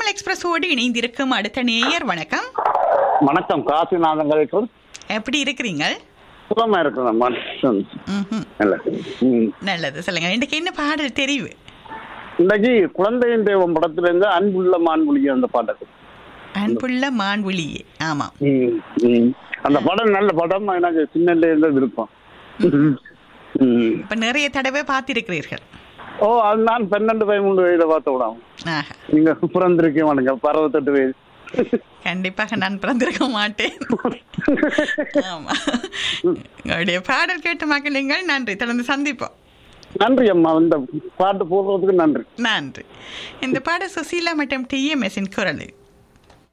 தமிழ் எக்ஸ்பிரஸோடு இணைந்திருக்கும் அடுத்த நேயர் வணக்கம் வணக்கம் காசிநாதங்களுக்கு எப்படி இருக்கிறீங்க சுகமா இருக்கிறேன் மனுஷன் ம்ஹும். இல்ல ம். நல்லது சொல்லுங்க இன்னைக்கு என்ன பாடல் தெரிவு இன்னைக்கு குழந்தையின் தெய்வம் படத்துல இருந்து அன்புள்ள மான்மொழி அந்த பாட்டு அன்புள்ள மான்விழியே ஆமாம் ம், ம். அந்த படம் நல்ல படம் எனக்கு சின்னல இருந்த விருப்பம் ம். ம். இப்ப நிறைய தடவை பார்த்திருக்கிறீர்கள் ஓ அது நான் பன்னெண்டு பதிமூணு வயதை பார்த்த விடாம ஆஹா நீங்க பிறந்திருக்கே மாட்டேங்க அறுபத்தெட்டு வயது கண்டிப்பாக நான் பிறந்திருக்க மாட்டேன் ஆமா உங்களுடைய பாடல் கேட்டு மக்களுங்கள் நன்றி தொடர்ந்து சந்திப்போம் நன்றி அம்மா இந்த பாட்டு போடுறதுக்கு நன்றி நன்றி இந்த பாடல் சுசீலா மற்றும் டிஎம்எஸ் குரலில்